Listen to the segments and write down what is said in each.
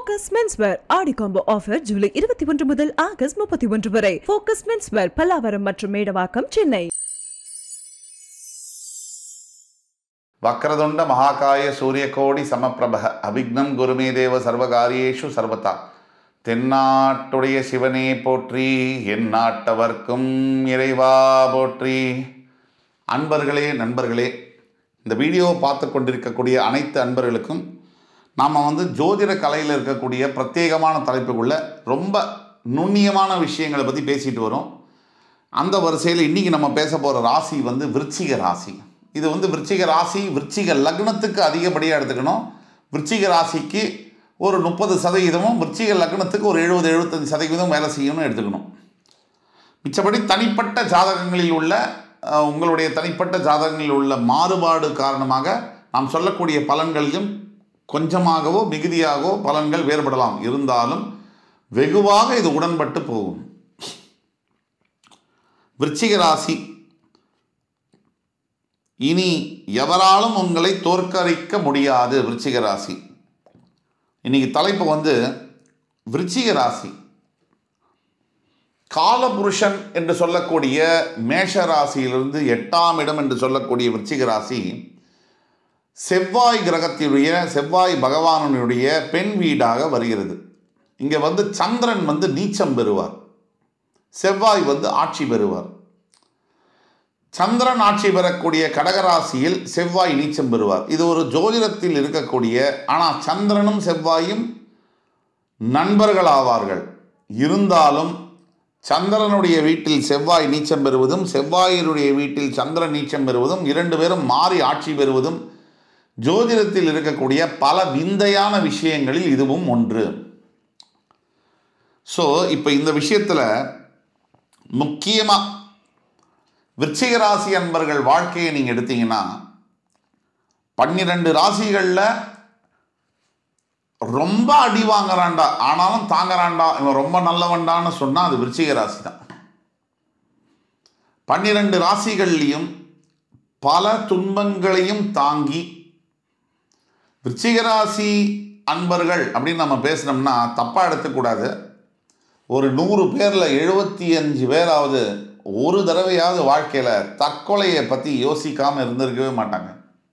focus Menswear Aadi combo offer ஜூலை இருபத்தி ஒன்று முதல் ஆகஸ்ட் முப்பத்தி ஒன்று வரை ஃபோக்கஸ் மென்ஸ்வேர் பல்லாவரம் மற்றும் மேடவாக்கம் சென்னை வக்ரதுண்ட மகாகாய சூரியகோடி சமப்பிரப அவிக்னம் குருமே தேவ சர்வகாரியேஷு சர்வதா தென்னாட்டுடைய சிவனே போற்றி என் நாட்டவர்க்கும் இறைவா போற்றி அன்பர்களே நண்பர்களே இந்த வீடியோவை பார்த்து கொண்டிருக்கக்கூடிய அனைத்து அன்பர்களுக்கும் நாம் வந்து ஜோதிட கலையில் இருக்கக்கூடிய பிரத்யேகமான தலைப்புக்குள்ள ரொம்ப நுண்ணியமான விஷயங்களை பற்றி பேசிட்டு வரோம் அந்த வரிசையில் இன்றைக்கி நம்ம பேச போகிற ராசி வந்து விருச்சிக ராசி இது வந்து விருச்சிக ராசி விருச்சிக லக்னத்துக்கு அதிகப்படியாக எடுத்துக்கணும் விருச்சிக ராசிக்கு ஒரு முப்பது சதவீதமும் விருச்சிக லக்னத்துக்கு ஒரு எழுபது எழுபத்தஞ்சு சதவீதம் வேலை செய்யணும்னு எடுத்துக்கணும் மிச்சபடி தனிப்பட்ட ஜாதகங்களில் உள்ள அஹ், உங்களுடைய தனிப்பட்ட ஜாதகங்களில் உள்ள மாறுபாடு காரணமாக நாம் சொல்லக்கூடிய பலன்களிலும் கொஞ்சமாகவோ மிகுதியாகவோ பலன்கள் வேறுபடலாம் இருந்தாலும் வெகுவாக இது உடன்பட்டு போகும் விருச்சிக ராசி இனி எவராலும் உங்களை தோற்கடிக்க முடியாது விருச்சிக ராசி இன்னைக்கு தலைப்பு வந்து விருச்சிக ராசி காலபுருஷன் என்று சொல்லக்கூடிய மேஷ ராசியிலிருந்து எட்டாம் இடம் என்று சொல்லக்கூடிய விருச்சிக ராசி செவ்வாய் கிரகத்தினுடைய செவ்வாய் பகவானுடைய பெண் வீடாக வருகிறது இங்கே வந்து சந்திரன் வந்து நீச்சம் பெறுவார் செவ்வாய் வந்து ஆட்சி பெறுவார் சந்திரன் ஆட்சி பெறக்கூடிய கடகராசியில் செவ்வாய் நீச்சம் பெறுவார் இது ஒரு ஜோதிடத்தில் இருக்கக்கூடிய ஆனால் சந்திரனும் செவ்வாயும் நண்பர்களாவார்கள் இருந்தாலும் சந்திரனுடைய வீட்டில் செவ்வாய் நீச்சம் பெறுவதும் செவ்வாயினுடைய வீட்டில் சந்திரன் நீச்சம் பெறுவதும் இரண்டு பேரும் மாறி ஆட்சி பெறுவதும் ஜோதிடத்தில் இருக்கக்கூடிய பல விந்தையான விஷயங்களில் இதுவும் ஒன்று ஸோ இப்போ இந்த விஷயத்தில் முக்கியமாக விருச்சிக ராசி அன்பர்கள் வாழ்க்கையை நீங்கள் எடுத்தீங்கன்னா பன்னிரெண்டு ராசிகளில் ரொம்ப அடி வாங்குறான்டா ஆனாலும் தாங்குறான்டா இவன் ரொம்ப நல்லவன்டான்னு சொன்னால் அது விருச்சிக ராசி தான் பன்னிரெண்டு ராசிகள்லையும் பல துன்பங்களையும் தாங்கி விருச்சிக ராசி அன்பர்கள் அப்படின்னு நம்ம பேசினோம்னா தப்பாக எடுத்துக்கூடாது ஒரு நூறு பேரில் எழுபத்தி அஞ்சு பேராவது ஒரு தடவையாவது வாழ்க்கையில் தற்கொலையை பற்றி யோசிக்காமல் இருந்திருக்கவே மாட்டாங்க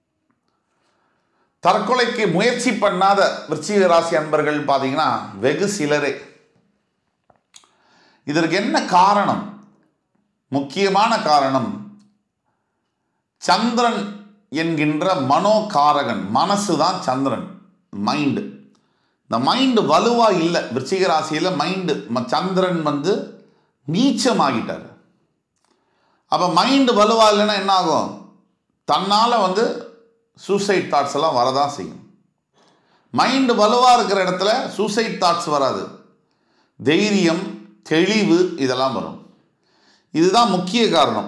தற்கொலைக்கு முயற்சி பண்ணாத விருச்சிக ராசி அன்பர்கள் பார்த்தீங்கன்னா வெகு சிலரே இதற்கு என்ன காரணம் முக்கியமான காரணம் சந்திரன் என்கின்ற மனோகாரகன் மனசு தான் சந்திரன் மைண்டு இந்த மைண்டு வலுவா இல்லை விருச்சிக ராசியில் மைண்டு சந்திரன் வந்து நீச்சமாகிட்டார் அப்போ மைண்டு வலுவா இல்லைன்னா என்ன ஆகும் தன்னால் வந்து சூசைட் தாட்ஸ் எல்லாம் வரதான் செய்யும் மைண்டு வலுவாக இருக்கிற இடத்துல சூசைட் தாட்ஸ் வராது தைரியம் தெளிவு இதெல்லாம் வரும் இதுதான் முக்கிய காரணம்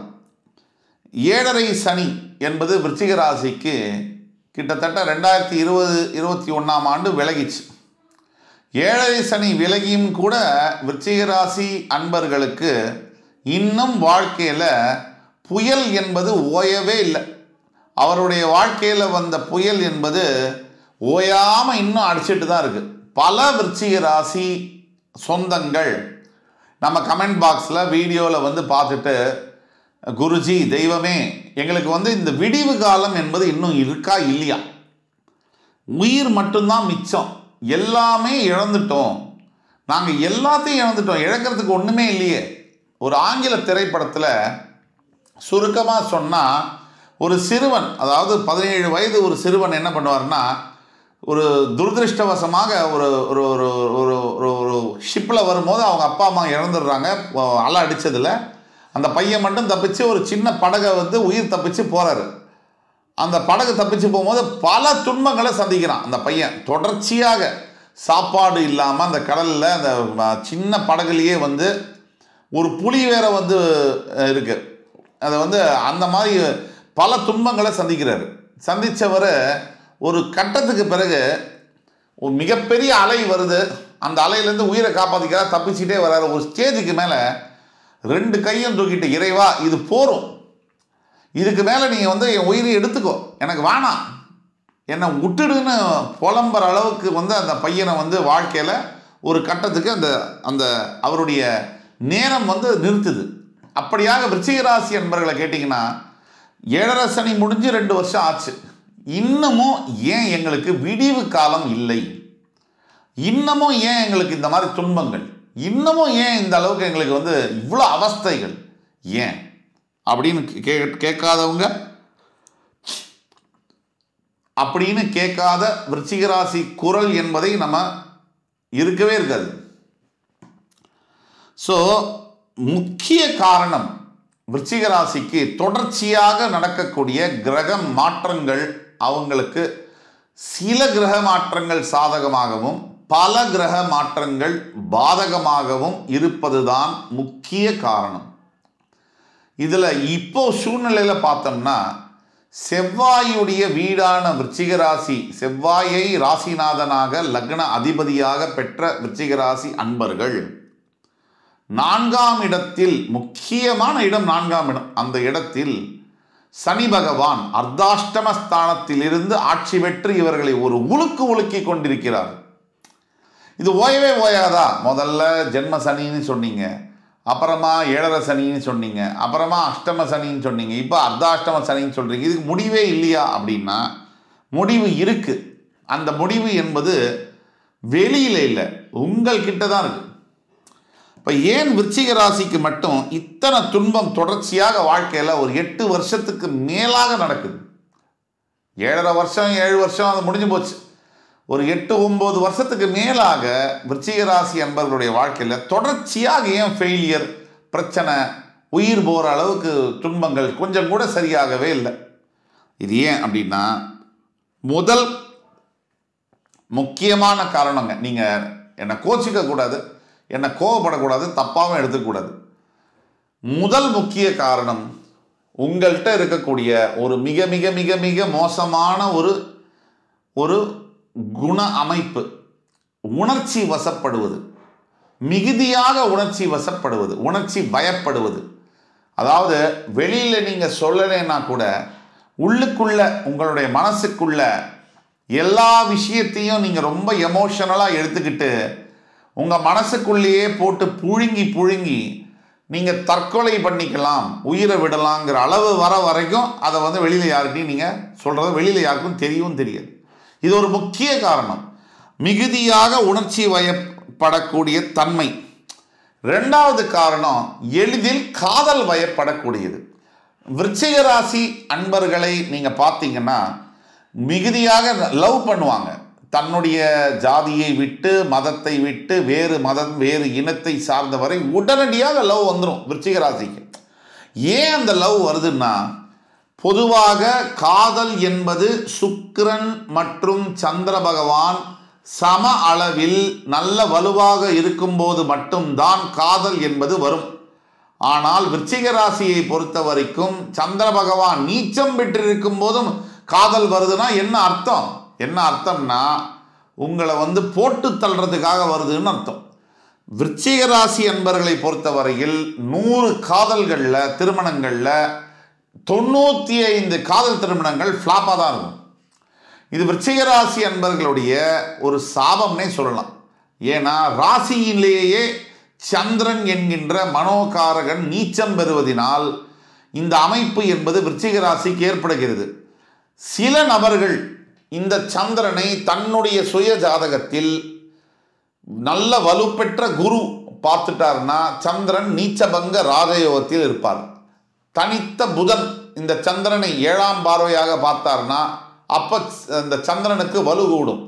ஏழரை சனி என்பது விருச்சிக ராசிக்கு கிட்டத்தட்ட ரெண்டாயிரத்தி இருபது இருபத்தி ஒன்றாம் ஆண்டு விலகிச்சு ஏழரை சனி விலகியும் கூட விருச்சிக ராசி அன்பர்களுக்கு இன்னும் வாழ்க்கையில் புயல் என்பது ஓயவே இல்லை அவருடைய வாழ்க்கையில் வந்த புயல் என்பது ஓயாமல் இன்னும் அடிச்சிட்டு தான் இருக்குது பல விருச்சிக ராசி சொந்தங்கள் நம்ம கமெண்ட் பாக்ஸில் வீடியோவில் வந்து பார்த்துட்டு குருஜி தெய்வமே எங்களுக்கு வந்து இந்த விடிவு காலம் என்பது இன்னும் இருக்கா இல்லையா உயிர் மட்டும்தான் மிச்சம் எல்லாமே இழந்துட்டோம் நாங்கள் எல்லாத்தையும் இழந்துட்டோம் இழக்கிறதுக்கு ஒன்றுமே இல்லையே ஒரு ஆங்கில திரைப்படத்தில் சுருக்கமாக சொன்னால் ஒரு சிறுவன் அதாவது பதினேழு வயது ஒரு சிறுவன் என்ன பண்ணுவார்னா ஒரு துரதிருஷ்டவசமாக ஒரு ஒரு ஒரு ஒரு ஒரு ஒரு ஷிப்பில் வரும்போது அவங்க அப்பா அம்மா இறந்துடுறாங்க அஹ் அலை அடித்ததில் அந்த பையன் மட்டும் தப்பிச்சு ஒரு சின்ன படகை வந்து உயிர் தப்பிச்சு போகிறாரு அந்த படகு தப்பிச்சு போகும்போது பல துன்பங்களை சந்திக்கிறான் அந்த பையன் தொடர்ச்சியாக சாப்பாடு இல்லாமல் அந்த கடலில் அந்த அஹ், சின்ன படகுலையே வந்து ஒரு புலி வேற வந்து அஹ், இருக்கு அதை வந்து அந்த மாதிரி பல துன்பங்களை சந்திக்கிறாரு சந்தித்தவர் ஒரு கட்டத்துக்கு பிறகு ஒரு மிகப்பெரிய அலை வருது அந்த அலையிலேருந்து உயிரை காப்பாற்றிக்கிறார் தப்பிச்சுட்டே வர்றாரு ஒரு ஸ்டேஜுக்கு மேலே ரெண்டு கையும் தூக்கிட்டு இறைவா இது போரும் இதுக்கு மேலே நீங்கள் வந்து என் உயிரை எடுத்துக்கோ எனக்கு வேணாம் என்னை விட்டுடுன்னு புலம்புற அளவுக்கு வந்து அந்த பையனை வந்து வாழ்க்கையில் ஒரு கட்டத்துக்கு அந்த அந்த அவருடைய நேரம் வந்து நிறுத்துது அப்படியாக விருச்சிக ராசி என்பர்களை கேட்டிங்கன்னா ஏழரை சனி முடிஞ்சு ரெண்டு வருஷம் ஆச்சு இன்னமும் ஏன் எங்களுக்கு விடிவு காலம் இல்லை இன்னமும் ஏன் எங்களுக்கு இந்த மாதிரி துன்பங்கள் இன்னமும் ஏன் இந்த அளவுக்கு எங்களுக்கு வந்து இவ்வளோ அவஸ்தைகள் ஏன் அப்படின்னு கே கேட்காதவங்க அப்படின்னு கேட்காத விருச்சிகராசி குரல் என்பதை நம்ம இருக்கவே இருக்காது ஸோ முக்கிய காரணம் விருச்சிக ராசிக்கு தொடர்ச்சியாக நடக்கக்கூடிய கிரக மாற்றங்கள் அவங்களுக்கு சில கிரக மாற்றங்கள் சாதகமாகவும் பல கிரக மாற்றங்கள் பாதகமாகவும் இருப்பதுதான் முக்கிய காரணம் இதில் இப்போ சூழ்நிலையில் பார்த்தோம்னா செவ்வாயுடைய வீடான விருச்சிக ராசி செவ்வாயை ராசிநாதனாக லக்ன அதிபதியாக பெற்ற விருச்சிக ராசி அன்பர்கள் நான்காம் இடத்தில் முக்கியமான இடம் நான்காம் இடம் அந்த இடத்தில் சனி பகவான் அர்த்தாஷ்டம ஸ்தானத்திலிருந்து ஆட்சி பெற்று இவர்களை ஒரு உலுக்கு உலுக்கி கொண்டிருக்கிறார் இது ஓயவே ஓயாதா முதல்ல ஜென்ம சனின்னு சொன்னீங்க அப்புறமா ஏழரை சனின்னு சொன்னீங்க அப்புறமா அஷ்டம சனின்னு சொன்னீங்க இப்போ அர்த்தாஷ்டம சனின்னு சொல்கிறீங்க இதுக்கு முடிவே இல்லையா அப்படின்னா முடிவு இருக்குது அந்த முடிவு என்பது வெளியில் இல்லை உங்கள்கிட்ட தான் இருக்குது இப்போ ஏன் விருச்சிக ராசிக்கு மட்டும் இத்தனை துன்பம் தொடர்ச்சியாக வாழ்க்கையில் ஒரு எட்டு வருஷத்துக்கு மேலாக நடக்குது ஏழரை வருஷம் ஏழு வருஷம் அது முடிஞ்சு போச்சு ஒரு எட்டு ஒம்பது வருஷத்துக்கு மேலாக விருச்சிக ராசி அன்பர்களுடைய வாழ்க்கையில் தொடர்ச்சியாக ஏன் ஃபெயிலியர் பிரச்சனை உயிர் போகிற அளவுக்கு துன்பங்கள் கொஞ்சம் கூட சரியாகவே இல்லை இது ஏன் அப்படின்னா முதல் முக்கியமான காரணங்க நீங்கள் என்னை கோச்சிக்க கூடாது என்னை கோவப்படக்கூடாது தப்பாகவும் எடுத்துக்கூடாது முதல் முக்கிய காரணம் உங்கள்கிட்ட இருக்கக்கூடிய ஒரு மிக மிக மிக மிக மோசமான ஒரு ஒரு குண அமைப்பு உணர்ச்சி வசப்படுவது மிகுதியாக உணர்ச்சி வசப்படுவது உணர்ச்சி பயப்படுவது அதாவது வெளியில் நீங்கள் சொல்லலைன்னா கூட உள்ளுக்குள்ள உங்களுடைய மனசுக்குள்ள எல்லா விஷயத்தையும் நீங்கள் ரொம்ப எமோஷனலாக எடுத்துக்கிட்டு உங்கள் மனசுக்குள்ளேயே போட்டு புழுங்கி புழுங்கி நீங்கள் தற்கொலை பண்ணிக்கலாம் உயிரை விடலாங்கிற அளவு வர வரைக்கும் அதை வந்து வெளியில் யாருக்கையும் நீங்கள் சொல்கிறது வெளியில் யாருக்கும் தெரியவும் தெரியாது இது ஒரு முக்கிய காரணம் மிகுதியாக உணர்ச்சி வயப்படக்கூடிய தன்மை ரெண்டாவது காரணம் எளிதில் காதல் வயப்படக்கூடியது விருச்சிக ராசி அன்பர்களை நீங்கள் பார்த்தீங்கன்னா மிகுதியாக லவ் பண்ணுவாங்க தன்னுடைய ஜாதியை விட்டு மதத்தை விட்டு வேறு மதம் வேறு இனத்தை சார்ந்தவரை உடனடியாக லவ் வந்துடும் விருச்சிக ராசிக்கு ஏன் அந்த லவ் வருதுன்னா பொதுவாக காதல் என்பது சுக்கிரன் மற்றும் சந்திர பகவான் சம அளவில் நல்ல வலுவாக இருக்கும்போது மட்டும்தான் காதல் என்பது வரும் ஆனால் விருச்சிக ராசியை பொறுத்த வரைக்கும் சந்திர பகவான் நீச்சம் பெற்றிருக்கும் போதும் காதல் வருதுன்னா என்ன அர்த்தம் என்ன அர்த்தம்னா உங்களை வந்து போட்டு தள்ளுறதுக்காக வருதுன்னு அர்த்தம் விருச்சிக ராசி அன்பர்களை பொறுத்தவரையில் நூறு காதல்களில் திருமணங்களில் தொண்ணூற்றி ஐந்து காதல் திருமணங்கள் ஃப்ளாப்பாக தான் இருக்கும் இது விருச்சிக ராசி அன்பர்களுடைய ஒரு சாபம்னே சொல்லலாம் ஏன்னா ராசியிலேயே சந்திரன் என்கின்ற மனோகாரகன் நீச்சம் பெறுவதினால் இந்த அமைப்பு என்பது விருச்சிக ராசிக்கு ஏற்படுகிறது சில நபர்கள் இந்த சந்திரனை தன்னுடைய சுய ஜாதகத்தில் நல்ல வலுப்பெற்ற குரு பார்த்துட்டாருன்னா சந்திரன் நீச்சபங்க ராஜயோகத்தில் இருப்பார் தனித்த புதன் இந்த சந்திரனை ஏழாம் பார்வையாக பார்த்தார்னா அப்போ இந்த சந்திரனுக்கு வலு கூடும்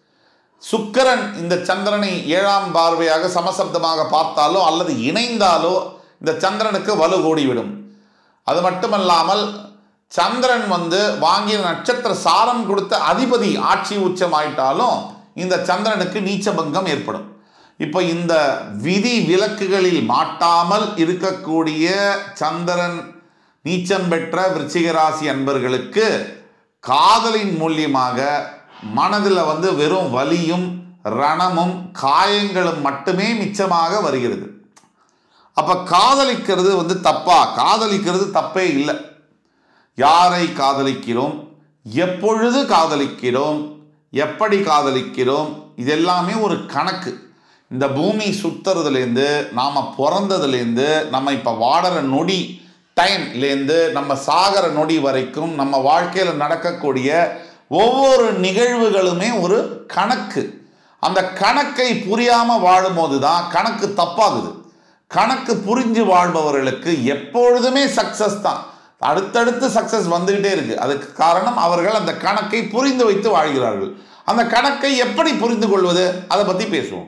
சுக்கரன் இந்த சந்திரனை ஏழாம் பார்வையாக சமசப்தமாக பார்த்தாலோ அல்லது இணைந்தாலோ இந்த சந்திரனுக்கு வலு கூடிவிடும் அது மட்டுமல்லாமல் சந்திரன் வந்து வாங்கிய நட்சத்திர சாரம் கொடுத்த அதிபதி ஆட்சி உச்சம் ஆயிட்டாலும் இந்த சந்திரனுக்கு நீச்சபங்கம் ஏற்படும் இப்போ இந்த விதி விலக்குகளில் மாட்டாமல் இருக்கக்கூடிய சந்திரன் நீச்சம் பெற்ற விருச்சிக ராசி அன்பர்களுக்கு காதலின் மூலியமாக மனதில் வந்து வெறும் வலியும் ரணமும் காயங்களும் மட்டுமே மிச்சமாக வருகிறது அப்போ காதலிக்கிறது வந்து தப்பா காதலிக்கிறது தப்பே இல்லை யாரை காதலிக்கிறோம் எப்பொழுது காதலிக்கிறோம் எப்படி காதலிக்கிறோம் இது எல்லாமே ஒரு கணக்கு இந்த பூமி சுத்துறதுலேருந்து நாம் பிறந்ததுலேருந்து நம்ம இப்போ வாடுற நொடி டைம்லேருந்து நம்ம சாகர நொடி வரைக்கும் நம்ம வாழ்க்கையில் நடக்கக்கூடிய ஒவ்வொரு நிகழ்வுகளுமே ஒரு கணக்கு அந்த கணக்கை புரியாமல் வாழும்போது தான் கணக்கு தப்பாகுது கணக்கு புரிஞ்சு வாழ்பவர்களுக்கு எப்பொழுதுமே சக்சஸ் தான் அடுத்தடுத்து சக்சஸ் வந்துகிட்டே இருக்கு அதுக்கு காரணம் அவர்கள் அந்த கணக்கை புரிந்து வைத்து வாழ்கிறார்கள் அந்த கணக்கை எப்படி புரிந்து கொள்வது அதை பற்றி பேசுவோம்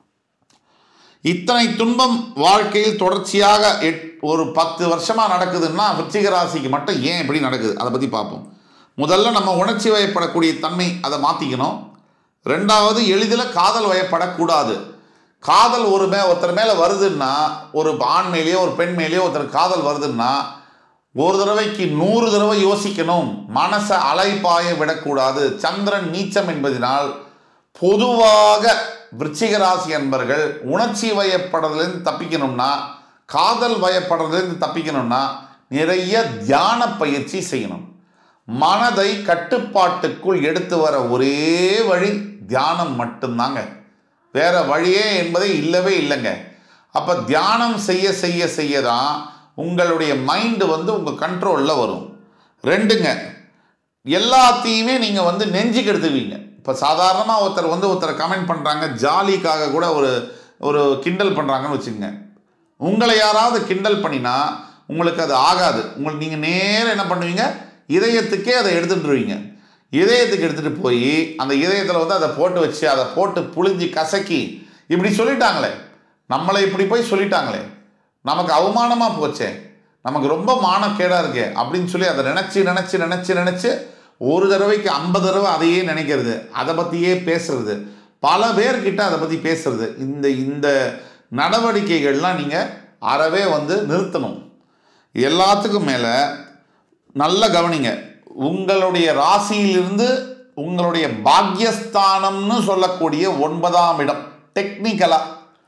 இத்தனை துன்பம் வாழ்க்கையில் தொடர்ச்சியாக எட் ஒரு பத்து வருஷமாக நடக்குதுன்னா விருச்சிக ராசிக்கு மட்டும் ஏன் இப்படி நடக்குது அதை பற்றி பார்ப்போம் முதல்ல நம்ம உணர்ச்சி வயப்படக்கூடிய தன்மை அதை மாற்றிக்கணும் ரெண்டாவது எளிதில் காதல் வயப்படக்கூடாது காதல் ஒரு மே ஒருத்தர் மேலே வருதுன்னா ஒரு ஆண் மேலேயோ ஒரு பெண் மேலேயோ ஒருத்தர் காதல் வருதுன்னா ஒரு தடவைக்கு நூறு தடவை யோசிக்கணும் மனசை அலைப்பாய விடக்கூடாது சந்திரன் நீச்சம் என்பதனால் பொதுவாக விருச்சிக ராசி அன்பர்கள் உணர்ச்சி வயப்படுறதுலேருந்து தப்பிக்கணும்னா காதல் வயப்படுறதுலேருந்து தப்பிக்கணும்னா நிறைய தியான பயிற்சி செய்யணும் மனதை கட்டுப்பாட்டுக்குள் எடுத்து வர ஒரே வழி தியானம் மட்டும்தாங்க வேற வழியே என்பதே இல்லவே இல்லைங்க அப்போ தியானம் செய்ய செய்ய செய்ய தான் உங்களுடைய மைண்டு வந்து உங்கள் கண்ட்ரோலில் வரும் ரெண்டுங்க எல்லாத்தையுமே நீங்கள் வந்து நெஞ்சுக்கு எடுத்துக்குவீங்க இப்போ சாதாரணமாக ஒருத்தர் வந்து ஒருத்தர் கமெண்ட் பண்ணுறாங்க ஜாலிக்காக கூட ஒரு ஒரு கிண்டல் பண்ணுறாங்கன்னு வச்சுக்கோங்க உங்களை யாராவது கிண்டல் பண்ணினா உங்களுக்கு அது ஆகாது உங்களுக்கு நீங்கள் நேரம் என்ன பண்ணுவீங்க இதயத்துக்கே அதை எடுத்துட்டுருவீங்க இதயத்துக்கு எடுத்துகிட்டு போய் அந்த இதயத்தில் வந்து அதை போட்டு வச்சு அதை போட்டு புழிஞ்சி கசக்கி இப்படி சொல்லிட்டாங்களே நம்மளை இப்படி போய் சொல்லிட்டாங்களே நமக்கு அவமானமாக போச்சே நமக்கு ரொம்ப மானக்கேடாக இருக்கே அப்படின்னு சொல்லி அதை நினச்சி நினச்சி நினச்சி நினச்சி ஒரு தடவைக்கு ஐம்பது தடவை அதையே நினைக்கிறது அதை பற்றியே பேசுறது பல பேர்கிட்ட அதை பற்றி பேசுறது இந்த இந்த நடவடிக்கைகள்லாம் நீங்கள் அறவே வந்து நிறுத்தணும் எல்லாத்துக்கும் மேலே நல்ல கவனிங்க உங்களுடைய ராசியிலிருந்து உங்களுடைய பாக்யஸ்தானம்னு சொல்லக்கூடிய ஒன்பதாம் இடம் டெக்னிக்கலாக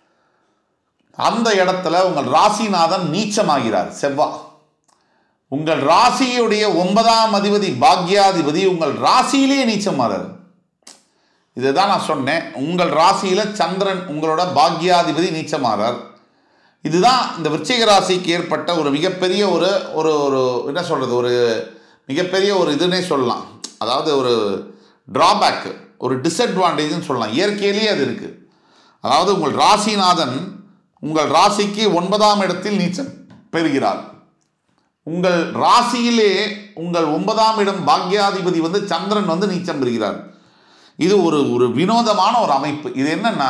அந்த இடத்துல உங்கள் ராசிநாதன் நீச்சமாகிறார் செவ்வா உங்கள் ராசியுடைய ஒன்பதாம் அதிபதி பாக்யாதிபதி உங்கள் ராசியிலேயே நீச்சமாறாரு இதுதான் நான் சொன்னேன் உங்கள் ராசியில சந்திரன் உங்களோட பாக்யாதிபதி நீச்சமாறார் இதுதான் இந்த விருச்சிக ராசிக்கு ஏற்பட்ட ஒரு மிகப்பெரிய ஒரு ஒரு ஒரு என்ன சொல்றது ஒரு மிகப்பெரிய ஒரு இதுன்னே சொல்லலாம் அதாவது ஒரு டிராபேக் ஒரு டிஸ்அட்வான்டேஜ்னு சொல்லலாம் இயற்கையிலேயே அது இருக்கு அதாவது உங்கள் ராசிநாதன் உங்கள் ராசிக்கு ஒன்பதாம் இடத்தில் நீச்சம் பெறுகிறார் உங்கள் ராசியிலே உங்கள் ஒன்பதாம் இடம் பாக்யாதிபதி வந்து சந்திரன் வந்து நீச்சம் பெறுகிறார் இது ஒரு ஒரு வினோதமான ஒரு அமைப்பு இது என்னன்னா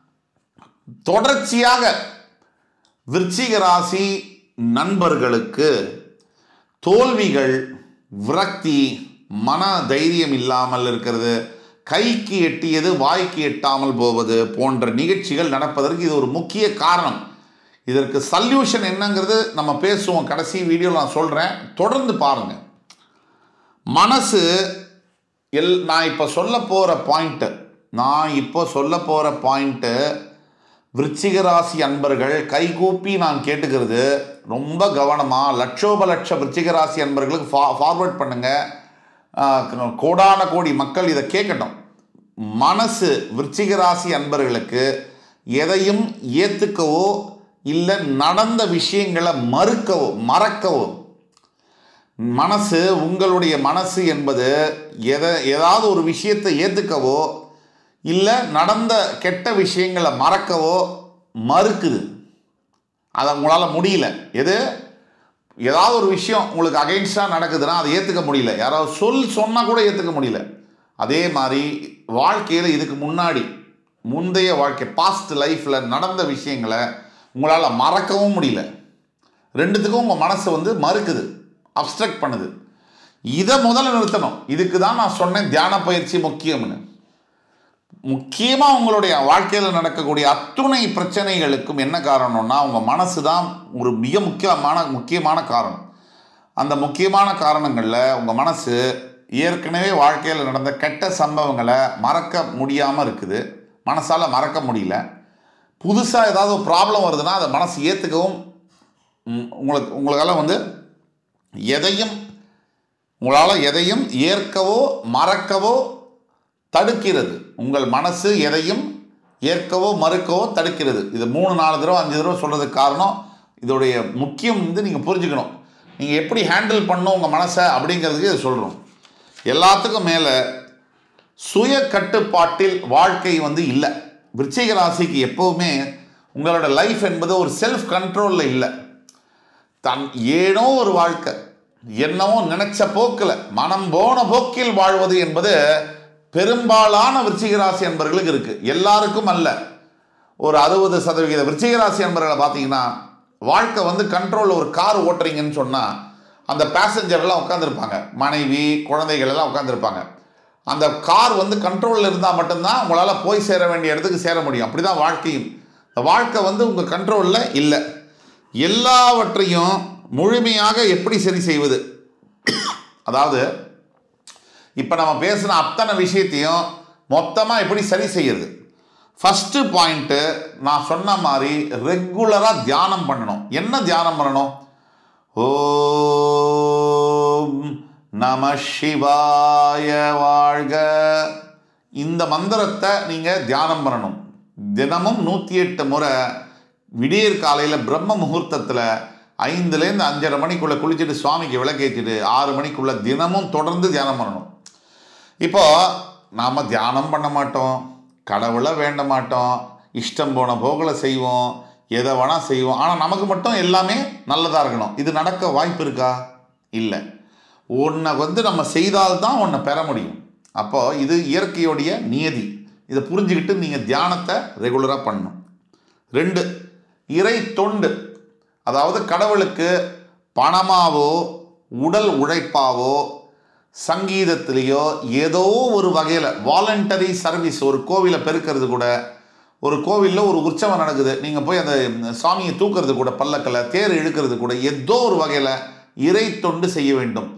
தொடர்ச்சியாக விருச்சிக ராசி நண்பர்களுக்கு தோல்விகள் விரக்தி மன தைரியம் இல்லாமல் இருக்கிறது கைக்கு எட்டியது வாய்க்கு எட்டாமல் போவது போன்ற நிகழ்ச்சிகள் நடப்பதற்கு இது ஒரு முக்கிய காரணம் இதற்கு சல்யூஷன் என்னங்கிறது நம்ம பேசுவோம் கடைசி வீடியோவில் நான் சொல்கிறேன் தொடர்ந்து பாருங்கள் மனசு எல் நான் இப்போ சொல்ல போகிற பாயிண்ட்டு நான் இப்போ சொல்ல போகிற பாயிண்ட்டு விருச்சிக ராசி அன்பர்கள் கைகூப்பி நான் கேட்டுக்கிறது ரொம்ப கவனமாக லட்சோப லட்ச விருச்சிக ராசி அன்பர்களுக்கு ஃபா ஃபார்வர்ட் பண்ணுங்கள் கோடான கோடி மக்கள் இதை கேட்கட்டும் மனசு விருச்சிக ராசி அன்பர்களுக்கு எதையும் ஏற்றுக்கவோ இல்லை நடந்த விஷயங்களை மறுக்கவோ மறக்கவோ மனசு உங்களுடைய மனசு என்பது எதை ஏதாவது ஒரு விஷயத்தை ஏற்றுக்கவோ இல்லை நடந்த கெட்ட விஷயங்களை மறக்கவோ மறுக்குது அதை உங்களால் முடியல எது ஏதாவது ஒரு விஷயம் உங்களுக்கு அகைன்ஸ்டாக நடக்குதுன்னா அதை ஏற்றுக்க முடியல யாராவது சொல் சொன்னால் கூட ஏற்றுக்க முடியல அதே மாதிரி வாழ்க்கையில் இதுக்கு முன்னாடி முந்தைய வாழ்க்கை பாஸ்ட் லைஃப்பில் நடந்த விஷயங்களை உங்களால் மறக்கவும் முடியல ரெண்டுத்துக்கும் உங்கள் மனசு வந்து மறுக்குது அப்ஸ்ட்ரக்ட் பண்ணுது இதை முதல்ல நிறுத்தணும் இதுக்கு தான் நான் சொன்னேன் தியான பயிற்சி முக்கியம்னு முக்கியமாக உங்களுடைய வாழ்க்கையில் நடக்கக்கூடிய அத்துணை பிரச்சனைகளுக்கும் என்ன காரணம்னா உங்கள் மனசு தான் ஒரு மிக முக்கியமான முக்கியமான காரணம் அந்த முக்கியமான காரணங்களில் உங்கள் மனசு ஏற்கனவே வாழ்க்கையில் நடந்த கெட்ட சம்பவங்களை மறக்க முடியாமல் இருக்குது மனசால் மறக்க முடியல புதுசாக ஏதாவது ஒரு ப்ராப்ளம் வருதுன்னா அதை மனசு ஏற்றுக்கவும் உங்களுக்கு உங்களால் வந்து எதையும் உங்களால் எதையும் ஏற்கவோ மறக்கவோ தடுக்கிறது உங்கள் மனசு எதையும் ஏற்கவோ மறுக்கவோ தடுக்கிறது இது மூணு நாலு தடவை அஞ்சு தடவை சொல்கிறதுக்கு காரணம் இதோடைய முக்கியம் வந்து நீங்கள் புரிஞ்சுக்கணும் நீங்கள் எப்படி ஹேண்டில் பண்ணணும் உங்கள் மனசை அப்படிங்கிறதுக்கு இதை சொல்கிறோம் எல்லாத்துக்கும் மேலே சுய கட்டுப்பாட்டில் வாழ்க்கை வந்து இல்லை விருச்சிக ராசிக்கு எப்போவுமே உங்களோட லைஃப் என்பது ஒரு செல்ஃப் கண்ட்ரோலில் இல்லை தன் ஏனோ ஒரு வாழ்க்கை என்னவோ நினைச்ச போக்கில் மனம் போன போக்கில் வாழ்வது என்பது பெரும்பாலான விருச்சிக ராசி என்பர்களுக்கு இருக்கு எல்லாருக்கும் அல்ல ஒரு அறுபது சதவிகித விருச்சிக ராசி என்பர்களை பார்த்தீங்கன்னா வாழ்க்கை வந்து கண்ட்ரோல் ஒரு கார் ஓட்டுறீங்கன்னு சொன்னால் அந்த பேசஞ்சர் எல்லாம் உட்காந்துருப்பாங்க மனைவி குழந்தைகள் எல்லாம் உட்காந்துருப்பாங்க அந்த கார் வந்து கண்ட்ரோலில் இருந்தால் மட்டும்தான் உங்களால் போய் சேர வேண்டிய இடத்துக்கு சேர முடியும் அப்படி தான் வாழ்க்கையும் இந்த வாழ்க்கை வந்து உங்கள் கண்ட்ரோலில் இல்லை எல்லாவற்றையும் முழுமையாக எப்படி சரி செய்வது அதாவது இப்போ நம்ம பேசின அத்தனை விஷயத்தையும் மொத்தமாக எப்படி சரி செய்யறது ஃபஸ்ட்டு பாயிண்ட்டு நான் சொன்ன மாதிரி ரெகுலராக தியானம் பண்ணணும் என்ன தியானம் பண்ணணும் ஓம் நம சிவாய வாழ்க இந்த மந்திரத்தை நீங்கள் தியானம் பண்ணணும் தினமும் நூற்றி எட்டு முறை விடியற் காலையில் பிரம்ம முகூர்த்தத்தில் ஐந்துலேருந்து அஞ்சரை மணிக்குள்ளே குளிச்சுட்டு சுவாமிக்கு விளக்கேற்றிட்டு ஆறு மணிக்குள்ளே தினமும் தொடர்ந்து தியானம் பண்ணணும் இப்போ நாம் தியானம் பண்ண மாட்டோம் கடவுளை வேண்ட மாட்டோம் இஷ்டம் போன போகலை செய்வோம் எதை வேணால் செய்வோம் ஆனால் நமக்கு மட்டும் எல்லாமே நல்லதாக இருக்கணும் இது நடக்க வாய்ப்பு இருக்கா இல்லை ஒன்றை வந்து நம்ம செய்தால்தான் ஒன்றை பெற முடியும் அப்போ இது இயற்கையுடைய நியதி இதை புரிஞ்சுக்கிட்டு நீங்கள் தியானத்தை ரெகுலராக பண்ணணும் ரெண்டு இறை தொண்டு அதாவது கடவுளுக்கு பணமாவோ உடல் உழைப்பாவோ சங்கீதத்திலேயோ ஏதோ ஒரு வகையில் வாலண்டரி சர்வீஸ் ஒரு கோவிலை பெருக்கிறது கூட ஒரு கோவிலில் ஒரு உற்சவம் நடக்குது நீங்கள் போய் அந்த சாமியை தூக்கிறது கூட பல்லக்கில் தேர் இழுக்கிறது கூட ஏதோ ஒரு வகையில் இறை தொண்டு செய்ய வேண்டும்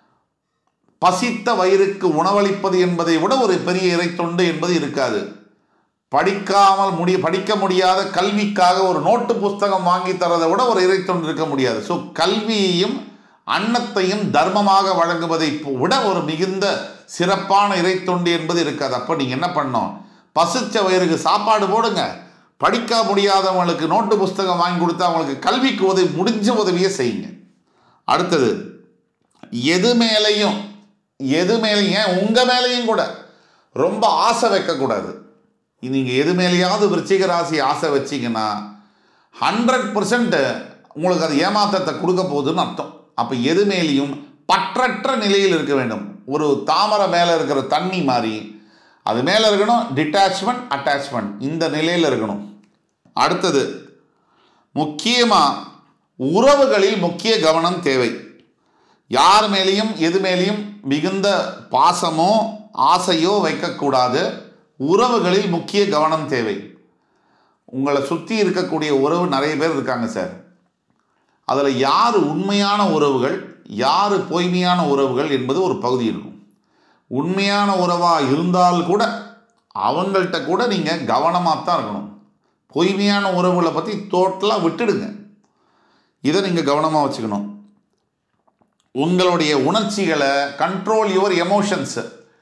பசித்த வயிறுக்கு உணவளிப்பது என்பதை விட ஒரு பெரிய இறை தொண்டு என்பது இருக்காது படிக்காமல் முடிய படிக்க முடியாத கல்விக்காக ஒரு நோட்டு புஸ்தகம் வாங்கி தரதை விட ஒரு இறை தொண்டு இருக்க முடியாது ஸோ கல்வியையும் அன்னத்தையும் தர்மமாக வழங்குவதை விட ஒரு மிகுந்த சிறப்பான இறை தொண்டு என்பது இருக்காது அப்போ நீங்கள் என்ன பண்ணணும் பசிச்ச வயிறுக்கு சாப்பாடு போடுங்க படிக்க முடியாதவங்களுக்கு நோட்டு புஸ்தகம் வாங்கி கொடுத்து அவங்களுக்கு கல்விக்கு உதவி முடிஞ்ச உதவியை செய்யுங்க அடுத்தது எது மேலேயும் எது மேலேயும் ஏன் உங்கள் மேலேயும் கூட ரொம்ப ஆசை வைக்கக்கூடாது நீங்கள் எது மேலேயாவது விருச்சிக ராசி ஆசை வச்சிங்கன்னா ஹண்ட்ரட் பர்சன்ட் உங்களுக்கு அது ஏமாற்றத்தை கொடுக்க போகுதுன்னு அர்த்தம் அப்போ எது மேலேயும் பற்றற்ற நிலையில் இருக்க வேண்டும் ஒரு தாமரை மேலே இருக்கிற தண்ணி மாதிரி அது மேலே இருக்கணும் டிட்டாச்மெண்ட் அட்டாச்மெண்ட் இந்த நிலையில் இருக்கணும் அடுத்தது முக்கியமாக உறவுகளில் முக்கிய கவனம் தேவை யார் மேலேயும் எது மேலேயும் மிகுந்த பாசமோ ஆசையோ வைக்கக்கூடாது உறவுகளில் முக்கிய கவனம் தேவை உங்களை சுற்றி இருக்கக்கூடிய உறவு நிறைய பேர் இருக்காங்க சார் அதில் யார் உண்மையான உறவுகள் யார் பொய்மையான உறவுகள் என்பது ஒரு பகுதி இருக்கும் உண்மையான உறவாக இருந்தால் கூட அவங்கள்ட்ட கூட நீங்கள் கவனமாக தான் இருக்கணும் பொய்மையான உறவுகளை பற்றி டோட்டலாக விட்டுடுங்க இதை நீங்கள் கவனமாக வச்சுக்கணும் உங்களுடைய உணர்ச்சிகளை கண்ட்ரோல் யுவர் எமோஷன்ஸு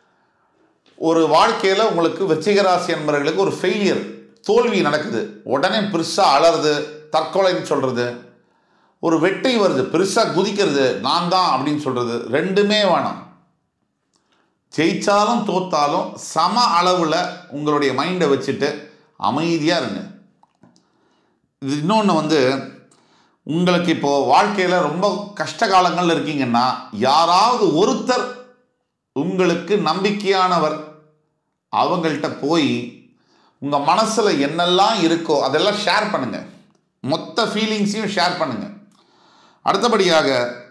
ஒரு வாழ்க்கையில் உங்களுக்கு வெற்றிகராசி என்பவர்களுக்கு ஒரு ஃபெயிலியர் தோல்வி நடக்குது உடனே பெருசாக அலறது தற்கொலைன்னு சொல்கிறது ஒரு வெற்றி வருது பெருசாக குதிக்கிறது நான் தான் அப்படின்னு சொல்கிறது ரெண்டுமே வேணாம் ஜெயிச்சாலும் தோத்தாலும் சம அளவில் உங்களுடைய மைண்டை வச்சுட்டு அமைதியாக இருங்க இது இன்னொன்று வந்து உங்களுக்கு இப்போது வாழ்க்கையில் ரொம்ப கஷ்ட காலங்கள் இருக்கீங்கன்னா யாராவது ஒருத்தர் உங்களுக்கு நம்பிக்கையானவர் அவங்கள்ட்ட போய் உங்கள் மனசில் என்னெல்லாம் இருக்கோ அதெல்லாம் ஷேர் பண்ணுங்கள் மொத்த ஃபீலிங்ஸையும் ஷேர் பண்ணுங்கள் அடுத்தபடியாக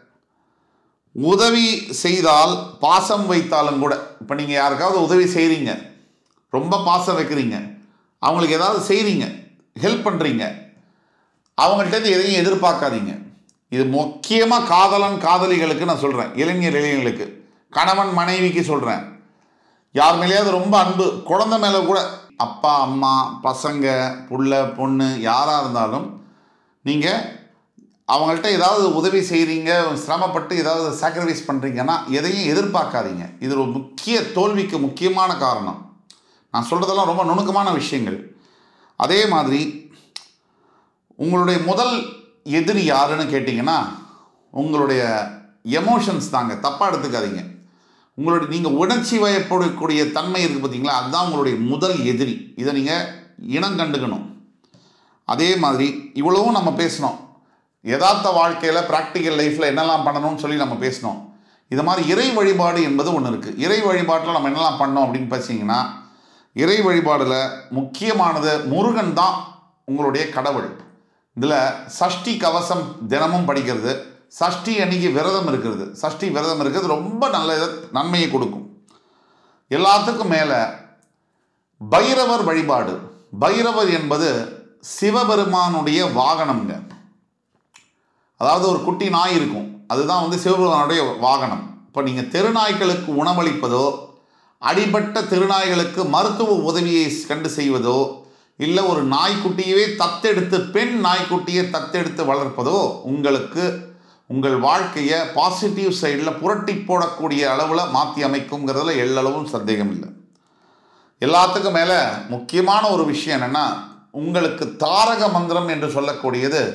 உதவி செய்தால் பாசம் வைத்தாலும் கூட இப்போ நீங்கள் யாருக்காவது உதவி செய்கிறீங்க ரொம்ப பாசம் வைக்கிறீங்க அவங்களுக்கு ஏதாவது செய்கிறீங்க ஹெல்ப் பண்ணுறீங்க அவங்கள்ட்ட எதையும் எதிர்பார்க்காதீங்க இது முக்கியமாக காதலன் காதலிகளுக்கு நான் சொல்கிறேன் இளைஞர் இளைஞர்களுக்கு கணவன் மனைவிக்கு சொல்கிறேன் யார் மேலேயாவது ரொம்ப அன்பு குழந்தை மேலே கூட அப்பா அம்மா பசங்க புள்ள பொண்ணு யாராக இருந்தாலும் நீங்கள் அவங்கள்ட்ட ஏதாவது உதவி செய்கிறீங்க சிரமப்பட்டு ஏதாவது சாக்ரிஃபைஸ் பண்ணுறீங்கன்னா எதையும் எதிர்பார்க்காதீங்க இது ஒரு முக்கிய தோல்விக்கு முக்கியமான காரணம் நான் சொல்கிறதெல்லாம் ரொம்ப நுணுக்கமான விஷயங்கள் அதே மாதிரி உங்களுடைய முதல் எதிரி யாருன்னு கேட்டிங்கன்னா உங்களுடைய எமோஷன்ஸ் தாங்க தப்பாக எடுத்துக்காதீங்க உங்களுடைய நீங்கள் உணர்ச்சி வயப்படக்கூடிய தன்மை இருக்குது பார்த்தீங்களா அதுதான் உங்களுடைய முதல் எதிரி இதை நீங்கள் இனம் கண்டுக்கணும் அதே மாதிரி இவ்வளவும் நம்ம பேசினோம் யதார்த்த வாழ்க்கையில் ப்ராக்டிக்கல் லைஃப்பில் என்னெல்லாம் பண்ணணும்னு சொல்லி நம்ம பேசினோம் இது மாதிரி இறை வழிபாடு என்பது ஒன்று இருக்குது இறை வழிபாட்டில் நம்ம என்னெல்லாம் பண்ணோம் அப்படின்னு பார்த்தீங்கன்னா இறை வழிபாடில் முக்கியமானது முருகன் தான் உங்களுடைய கடவுள் இதில் சஷ்டி கவசம் தினமும் படிக்கிறது சஷ்டி அன்னைக்கு விரதம் இருக்கிறது சஷ்டி விரதம் இருக்கிறது ரொம்ப நல்ல நன்மையை கொடுக்கும் எல்லாத்துக்கும் மேலே பைரவர் வழிபாடு பைரவர் என்பது சிவபெருமானுடைய வாகனம்ங்க அதாவது ஒரு குட்டி நாய் இருக்கும் அதுதான் வந்து சிவபெருமானுடைய வாகனம் இப்போ நீங்கள் தெருநாய்களுக்கு உணவளிப்பதோ அடிபட்ட திருநாய்களுக்கு மருத்துவ உதவியை கண்டு செய்வதோ இல்லை ஒரு நாய்க்குட்டியவே தத்தெடுத்து பெண் நாய்க்குட்டியை தத்தெடுத்து வளர்ப்பதோ உங்களுக்கு உங்கள் வாழ்க்கையை பாசிட்டிவ் சைடில் புரட்டி போடக்கூடிய அளவில் மாற்றி அமைக்குங்கிறதுல எல்லளவும் சந்தேகம் இல்லை எல்லாத்துக்கும் மேலே முக்கியமான ஒரு விஷயம் என்னென்னா உங்களுக்கு தாரக மந்திரம் என்று சொல்லக்கூடியது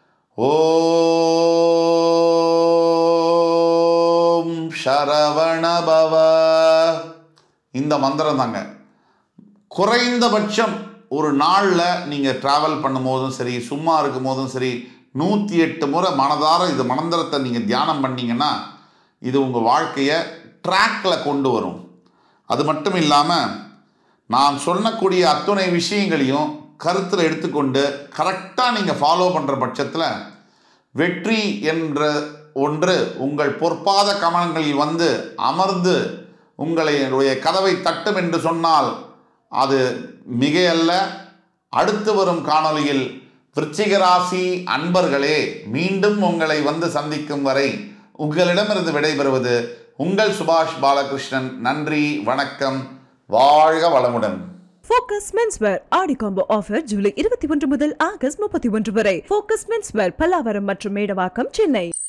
ஓம் சரவணபவ இந்த மந்திரம் தாங்க குறைந்தபட்சம் ஒரு நாளில் நீங்கள் ட்ராவல் பண்ணும்போதும் சரி சும்மா இருக்கும் போதும் சரி நூற்றி எட்டு முறை மனதார இது மந்திரத்தை நீங்கள் தியானம் பண்ணீங்கன்னா இது உங்கள் வாழ்க்கையை ட்ராக்கில் கொண்டு வரும் அது மட்டும் இல்லாமல் நான் சொல்லக்கூடிய அத்துணை விஷயங்களையும் கருத்தில் எடுத்துக்கொண்டு கரெக்டாக நீங்கள் ஃபாலோ பண்ணுற பட்சத்தில் வெற்றி என்ற ஒன்று உங்கள் பொற்பாத கமலங்களில் வந்து அமர்ந்து உங்களுடைய கதவை தட்டும் என்று சொன்னால் அது மிகையல்ல அடுத்து வரும் காணொளியில் விருச்சிக ராசி அன்பர்களே மீண்டும் உங்களை வந்து சந்திக்கும் வரை உங்களிடமிருந்து விடைபெறுவது உங்கள் சுபாஷ் பாலகிருஷ்ணன் நன்றி வணக்கம் வாழ்க வளமுடன் Focus Menswear Aadi combo offer ஜூலை இருபத்தி ஒன்று முதல் ஆகஸ்ட் முப்பத்தி ஒன்று வரை ஃபோக்கஸ் மென்ஸ்வேர் பல்லாவரம் மற்றும் மேடவாக்கம் சென்னை